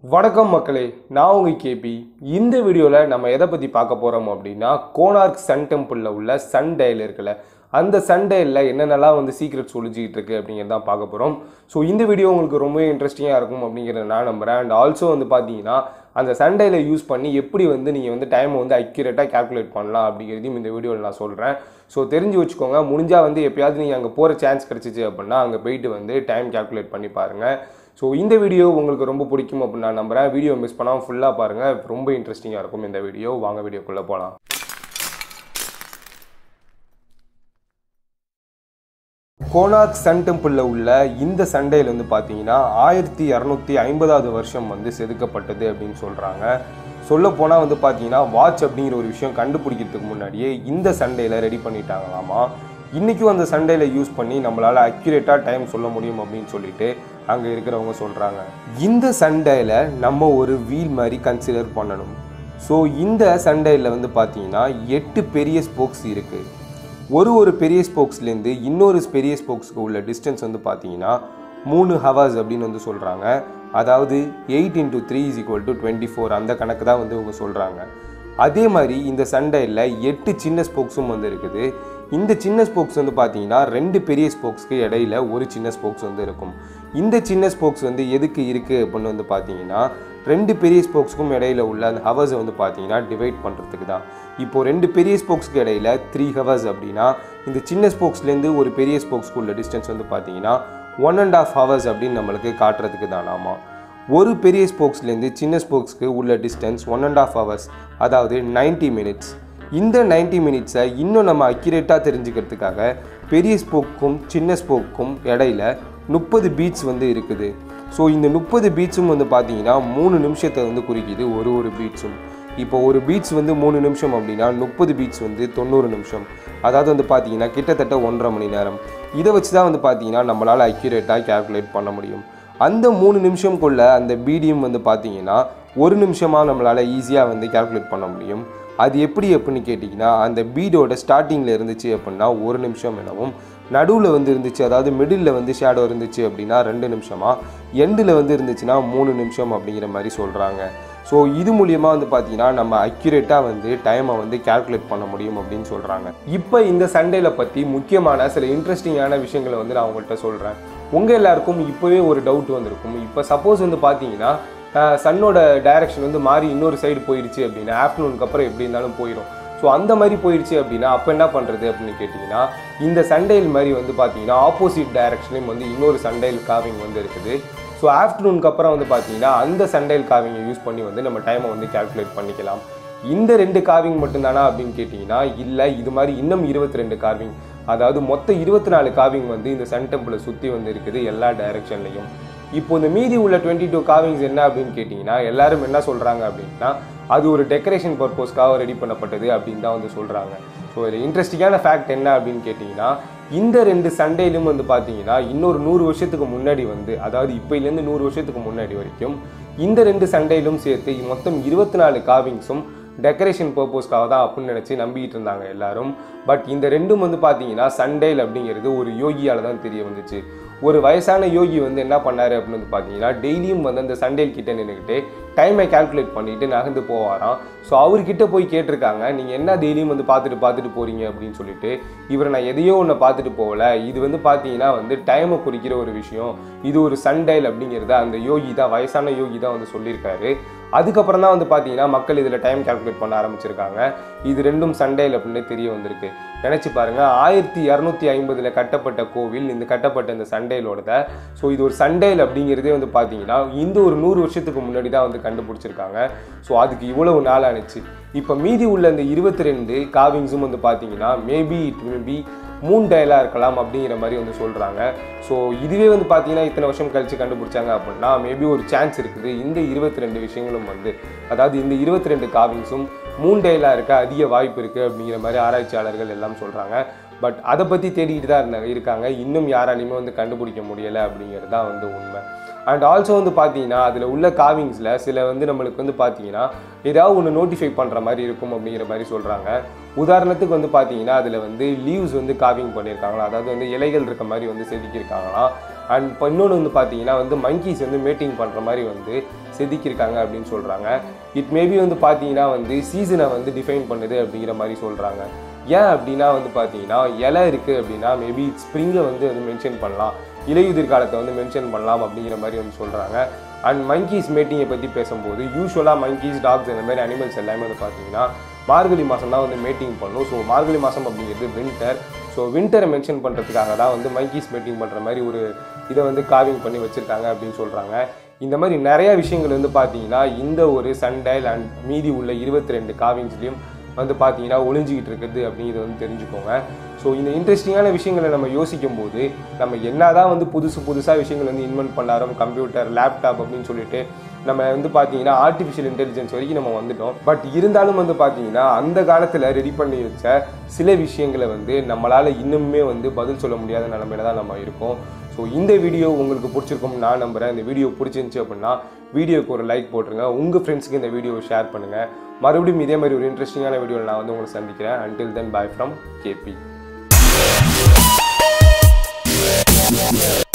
வணக்கம் மக்களே நான் உங்க கேபி இந்த வீடியோவில் நம்ம எதை பற்றி பார்க்க போகிறோம் அப்படின்னா கோனார்க் சன் டெம்பிளில் உள்ள சன் டயல் இருக்குல்ல அந்த சன் டயலில் என்னென்னலாம் வந்து சீக்ரெட்ஸ் ஒழிச்சிக்கிட்டு இருக்கு அப்படிங்கிறத தான் பார்க்க போகிறோம் ஸோ இந்த வீடியோ உங்களுக்கு ரொம்பவே இன்ட்ரெஸ்டிங்காக இருக்கும் அப்படிங்கிறத நான் நம்புகிறேன் அண்ட் ஆல்சோ வந்து பார்த்தீங்கன்னா அந்த சன் டயலை யூஸ் பண்ணி எப்படி வந்து நீங்கள் வந்து டைமை வந்து அக்யூரேட்டாக கால்குலேட் பண்ணலாம் அப்படிங்கிறதையும் இந்த வீடியோவில் நான் சொல்கிறேன் ஸோ தெரிஞ்சு வச்சுக்கோங்க முடிஞ்சால் வந்து எப்பயாவது நீங்கள் அங்கே போகிற சான்ஸ் கிடச்சிச்சு அப்படின்னா அங்கே போயிட்டு வந்து டைம் கால்குலேட் பண்ணி பாருங்கள் ஸோ இந்த வீடியோ உங்களுக்கு ரொம்ப பிடிக்கும் அப்படின்னு நான் நம்புகிறேன் வீடியோ மிஸ் பண்ணாமல் ஃபுல்லாக பாருங்கள் ரொம்ப இன்ட்ரெஸ்டிங்காக இருக்கும் இந்த வீடியோ வாங்க வீடியோக்குள்ளே போகலாம் கோனார்க் சன் டெம்பிளில் உள்ள இந்த சண்டையில் வந்து பார்த்தீங்கன்னா ஆயிரத்தி இரநூத்தி ஐம்பதாவது வருஷம் வந்து செதுக்கப்பட்டது அப்படின்னு சொல்கிறாங்க சொல்லப்போனால் வந்து பார்த்தீங்கன்னா வாட்ச் அப்படிங்கிற ஒரு விஷயம் கண்டுபிடிக்கிறதுக்கு முன்னாடியே இந்த சண்டையில் ரெடி பண்ணிட்டாங்களாமா இன்றைக்கும் அந்த சண்டையில் யூஸ் பண்ணி நம்மளால் அக்யூரேட்டாக டைம் சொல்ல முடியும் அப்படின்னு சொல்லிட்டு அங்கே இருக்கிறவங்க சொல்கிறாங்க இந்த சண்டையில் நம்ம ஒரு வீல் மாதிரி கன்சிடர் பண்ணணும் ஸோ இந்த சண்டையில் வந்து பார்த்தீங்கன்னா எட்டு பெரிய ஸ்போக்ஸ் இருக்குது ஒரு ஒரு பெரிய ஸ்போக்ஸ்லேருந்து இன்னொரு பெரிய ஸ்போக்ஸ்க்கு உள்ள டிஸ்டன்ஸ் வந்து பார்த்தீங்கன்னா மூணு ஹவர்ஸ் அப்படின்னு வந்து சொல்கிறாங்க அதாவது eight into three is equal to twenty four அந்த கணக்கு தான் வந்து இவங்க சொல்கிறாங்க அதே மாதிரி இந்த சண்டையில் எட்டு சின்ன ஸ்போக்ஸும் வந்து இருக்குது இந்த சின்ன ஸ்போக்ஸ் வந்து பார்த்தீங்கன்னா ரெண்டு பெரிய ஸ்போக்ஸ்க்கு இடையில ஒரு சின்ன ஸ்போக்ஸ் வந்து இருக்கும் இந்த சின்ன ஸ்போக்ஸ் வந்து எதுக்கு இருக்குது அப்படின்னு வந்து பார்த்தீங்கன்னா ரெண்டு பெரிய ஸ்போக்ஸ்க்கும் இடையில உள்ள அந்த ஹவர்ஸை வந்து பார்த்தீங்கன்னா டிவைட் பண்ணுறதுக்கு தான் இப்போ ரெண்டு பெரிய ஸ்போக்ஸ்க்கு இடையில த்ரீ ஹவர்ஸ் அப்படின்னா இந்த சின்ன ஸ்போக்ஸ்லேருந்து ஒரு பெரிய ஸ்போக்ஸ்க்கு உள்ள டிஸ்டன்ஸ் வந்து பார்த்தீங்கன்னா ஒன் அண்ட் ஆஃப் ஹவர்ஸ் அப்படின்னு நம்மளுக்கு காட்டுறதுக்கு தானாமா ஒரு பெரிய ஸ்போக்ஸ்லேருந்து சின்ன ஸ்போக்ஸ்க்கு உள்ள distance one and half hours அதாவது 90 மினிட்ஸ் இந்த 90 மினிட்ஸை இன்னும் நம்ம அக்யூரேட்டாக தெரிஞ்சுக்கிறதுக்காக பெரிய ஸ்போக்கும் சின்ன ஸ்போக்கும் இடையில முப்பது பீட்ஸ் வந்து இருக்குது ஸோ இந்த முப்பது பீட்ஸும் வந்து பார்த்தீங்கன்னா மூணு நிமிஷத்தை வந்து குறிக்குது ஒரு ஒரு பீட்ஸும் இப்போ ஒரு பீட்ஸ் வந்து மூணு நிமிஷம் அப்படின்னா முப்பது பீட்ஸ் வந்து தொண்ணூறு நிமிஷம் அதாவது வந்து பார்த்தீங்கன்னா கிட்டத்தட்ட ஒன்றரை மணி நேரம் இதை வச்சு தான் வந்து பார்த்தீங்கன்னா நம்மளால் அக்யூரேட்டாக கால்குலேட் பண்ண முடியும் அந்த மூணு நிமிஷம்குள்ள அந்த பீடியம் வந்து பார்த்தீங்கன்னா ஒரு நிமிஷமாக நம்மளால் ஈஸியாக வந்து கால்குலேட் பண்ண முடியும் அது எப்படி அப்படின்னு கேட்டிங்கன்னா அந்த பீடோட ஸ்டார்டிங்கில் இருந்துச்சு அப்படின்னா ஒரு நிமிஷம் எனவும் நடுவில் வந்து இருந்துச்சு அதாவது மிடில் வந்து ஷேடோ இருந்துச்சு அப்படின்னா ரெண்டு நிமிஷமா எண்டில் வந்து இருந்துச்சுன்னா மூணு நிமிஷம் அப்படிங்கிற மாதிரி சொல்கிறாங்க ஸோ இது மூலியமாக வந்து பார்த்தீங்கன்னா நம்ம அக்யூரேட்டாக வந்து டைமை வந்து கால்குலேட் பண்ண முடியும் அப்படின்னு சொல்கிறாங்க இப்போ இந்த சண்டேல பற்றி முக்கியமான சில இன்ட்ரெஸ்டிங்கான விஷயங்களை வந்து நான் உங்கள்கிட்ட சொல்கிறேன் உங்கள் எல்லாருக்கும் இப்போவே ஒரு டவுட் வந்திருக்கும் இப்போ சப்போஸ் வந்து பார்த்தீங்கன்னா சன்னோட டைரக்ஷன் வந்து மாறி இன்னொரு சைடு போயிடுச்சு அப்படின்னா ஆஃப்டர்நூனுக்கு அப்புறம் எப்படி இருந்தாலும் போயிடும் ஸோ அந்த மாதிரி போயிடுச்சு அப்படின்னா அப்போ என்ன பண்ணுறது அப்படின்னு கேட்டிங்கன்னா இந்த சண்டைல் மாதிரி வந்து பார்த்தீங்கன்னா ஆப்போசிட் டைரக்ஷன்லையும் வந்து இன்னொரு சண்டைல் காவிங் வந்து இருக்குது ஸோ ஆஃப்டர்நூனுக்கு அப்புறம் வந்து பார்த்தீங்கன்னா அந்த சண்டைல் காவிங்கை யூஸ் பண்ணி வந்து நம்ம டைமை வந்து கால்குலேட் பண்ணிக்கலாம் இந்த ரெண்டு கார்விங் மட்டும்தானா அப்படின்னு கேட்டிங்கன்னா இல்லை இது மாதிரி இன்னும் இருபத்தி ரெண்டு கார்விங் அதாவது மொத்தம் இருபத்தி நாலு கார்விங் வந்து இந்த சன் டெம்பிளை சுற்றி வந்து இருக்குது எல்லா டைரக்ஷன்லையும் இப்போ இந்த மீதி உள்ள டுவெண்ட்டி டூ கார்விங்ஸ் என்ன அப்படின்னு கேட்டிங்கன்னா எல்லாரும் என்ன சொல்கிறாங்க அப்படின்னா அது ஒரு டெக்கரேஷன் பர்பஸ்க்காக ரெடி பண்ணப்பட்டது அப்படின்னு தான் வந்து சொல்கிறாங்க ஸோ இதில் இன்ட்ரெஸ்டிங்கான ஃபேக்ட் என்ன அப்படின்னு கேட்டிங்கன்னா இந்த ரெண்டு சண்டேலும் வந்து பார்த்தீங்கன்னா இன்னொரு நூறு வருஷத்துக்கு முன்னாடி வந்து அதாவது இப்போலேருந்து நூறு வருஷத்துக்கு முன்னாடி வரைக்கும் இந்த ரெண்டு சண்டேலும் சேர்த்து மொத்தம் இருபத்தி நாலு காவிங்ஸும் டெக்கரேஷன் பர்பஸ்க்காக தான் அப்படின்னு நினச்சி நம்பிக்கிட்டு இருந்தாங்க எல்லாரும் பட் இந்த ரெண்டும் வந்து பார்த்தீங்கன்னா சண்டேல் அப்படிங்கிறது ஒரு யோகியால் தான் தெரிய வந்துச்சு ஒரு வயசான யோகி வந்து என்ன பண்ணாரு அப்படின்னு வந்து பார்த்தீங்கன்னா டெய்லியும் வந்து அந்த சண்டேல் கிட்ட நின்றுக்கிட்டு டைமை கால்குலேட் பண்ணிட்டு நகர்ந்து போவாராம் ஸோ அவர்கிட்ட போய் கேட்டிருக்காங்க நீங்கள் என்ன டெய்லியும் வந்து பார்த்துட்டு பார்த்துட்டு போறீங்க அப்படின்னு சொல்லிட்டு இவர் நான் எதையோ ஒன்று பார்த்துட்டு போகல இது வந்து பார்த்தீங்கன்னா வந்து டைமை குறிக்கிற ஒரு விஷயம் இது ஒரு சண்டைல் அப்படிங்கிறத அந்த யோகி தான் வயசான யோகி தான் வந்து சொல்லியிருக்காரு அதுக்கப்புறம் தான் வந்து பார்த்தீங்கன்னா மக்கள் இதில் டைம் கால்குலேட் பண்ண ஆரம்பிச்சிருக்காங்க இது ரெண்டும் சண்டைல் அப்படின்னு தெரிய வந்திருக்கு நினச்சி பாருங்க ஆயிரத்தி இரநூத்தி ஐம்பதில் கட்டப்பட்ட கோவில் இந்த கட்டப்பட்ட இந்த சண்டையிலோடத ஸோ இது ஒரு சண்டைல் அப்படிங்கிறதே வந்து பார்த்தீங்கன்னா இந்த ஒரு நூறு வருஷத்துக்கு முன்னாடி தான் வந்து கண்டுபிடிச்சிருக்காங்க ஸோ அதுக்கு இவ்வளவு நாள் ஆனிச்சு இப்போ மீதி உள்ள இந்த இருபத்தி ரெண்டு காவிங்ஸும் வந்து பார்த்தீங்கன்னா maybe it will be moon டயலாக இருக்கலாம் அப்படிங்கிற மாதிரி வந்து சொல்கிறாங்க ஸோ இதுவே வந்து பார்த்தீங்கன்னா இத்தனை வருஷம் கழித்து கண்டுபிடிச்சாங்க அப்படின்னா மேபி ஒரு சான்ஸ் இருக்குது இந்த இருபத்தி ரெண்டு விஷயங்களும் வந்து அதாவது இந்த இருபத்தி ரெண்டு காவிங்ஸும் மூன் டயலாக இருக்க அதிக வாய்ப்பு இருக்குது அப்படிங்கிற மாதிரி ஆராய்ச்சியாளர்கள் எல்லாம் சொல்கிறாங்க பட் அதை பற்றி தேடிக்கிட்டு தான் இருந்தாங்க இருக்காங்க இன்னும் யாராலையுமே வந்து கண்டுபிடிக்க முடியலை அப்படிங்கிறது தான் வந்து உண்மை அண்ட் ஆல்சோ வந்து பார்த்தீங்கன்னா அதில் உள்ள காவிங்ஸில் சில வந்து நம்மளுக்கு வந்து பார்த்தீங்கன்னா ஏதாவது ஒன்று நோட்டிஃபை பண்ணுற மாதிரி இருக்கும் அப்படிங்கிற மாதிரி சொல்கிறாங்க உதாரணத்துக்கு வந்து பார்த்தீங்கன்னா அதில் வந்து லீவ்ஸ் வந்து காவிங் பண்ணியிருக்காங்களா அதாவது வந்து இலைகள் இருக்க மாதிரி வந்து செதுக்கியிருக்காங்களாம் அண்ட் இப்போ இன்னொன்று வந்து பார்த்தீங்கன்னா வந்து மங்கீஸ் வந்து மேட்டிங் பண்ணுற மாதிரி வந்து செதுக்கியிருக்காங்க அப்படின்னு சொல்கிறாங்க இட் மேபி வந்து பார்த்தீங்கன்னா வந்து சீசனை வந்து டிஃபைன் பண்ணுது அப்படிங்கிற மாதிரி சொல்கிறாங்க ஏன் அப்படின்னா வந்து பார்த்தீங்கன்னா இலை இருக்குது அப்படின்னா மேபி ஸ்ப்ரிங்கை வந்து அது மென்ஷன் பண்ணலாம் இலையுதிர் காலத்தை வந்து மென்ஷன் பண்ணலாம் அப்படிங்கிற மாதிரி வந்து சொல்கிறாங்க அண்ட் மங்கீஸ் மேட்டிங்கை பற்றி பேசும்போது யூஸ்வலாக மங்கீஸ் டாக்ஸ் இந்த மாதிரி அனிமல்ஸ் எல்லாமே வந்து பார்த்தீங்கன்னா மார்கழி மாதம் தான் வந்து மேட்டிங் பண்ணும் ஸோ மார்கழி மாதம் அப்படிங்கிறது வின்டர் ஸோ வின்டரை மென்ஷன் பண்ணுறதுக்காக தான் வந்து மங்கீஸ் மீட்டிங் பண்ணுற மாதிரி ஒரு இதை வந்து காவிங் பண்ணி வச்சுருக்காங்க அப்படின்னு சொல்கிறாங்க இந்த மாதிரி நிறைய விஷயங்கள் வந்து பார்த்தீங்கன்னா இந்த ஒரு சண்டைல் அண்ட் மீதி உள்ள இருபத்தி ரெண்டு காவிங்ஸ்லேயும் வந்து பார்த்தீங்கன்னா ஒளிஞ்சிக்கிட்டு இருக்குது அப்படிங்கிறத வந்து தெரிஞ்சுக்கோங்க ஸோ இந்த இன்ட்ரெஸ்டிங்கான விஷயங்களை நம்ம யோசிக்கும் போது நம்ம என்னதான் வந்து புதுசு புதுசாக விஷயங்கள் வந்து இன்வென்ட் பண்ணாரோம் கம்ப்யூட்டர் லேப்டாப் அப்படின்னு சொல்லிட்டு நம்ம வந்து பார்த்தீங்கன்னா ஆர்டிஃபிஷியல் இன்டெலிஜென்ஸ் வரைக்கும் நம்ம வந்துட்டோம் பட் இருந்தாலும் வந்து பார்த்தீங்கன்னா அந்த காலத்தில் ரெடி பண்ணி வச்ச சில விஷயங்களை வந்து நம்மளால் இன்னுமே வந்து பதில் சொல்ல முடியாத நிலமையில தான் நம்ம இருக்கோம் ஸோ இந்த வீடியோ உங்களுக்கு பிடிச்சிருக்கும் நான் நம்புகிறேன் இந்த வீடியோ பிடிச்சிருந்துச்சி அப்படின்னா வீடியோக்கு ஒரு லைக் போட்டுருங்க உங்கள் ஃப்ரெண்ட்ஸுக்கு இந்த வீடியோவை ஷேர் பண்ணுங்கள் மறுபடியும் இதே மாதிரி ஒரு இன்ட்ரெஸ்டிங்கான வீடியோவில் நான் வந்து உங்களை சந்திக்கிறேன் until then bye from KP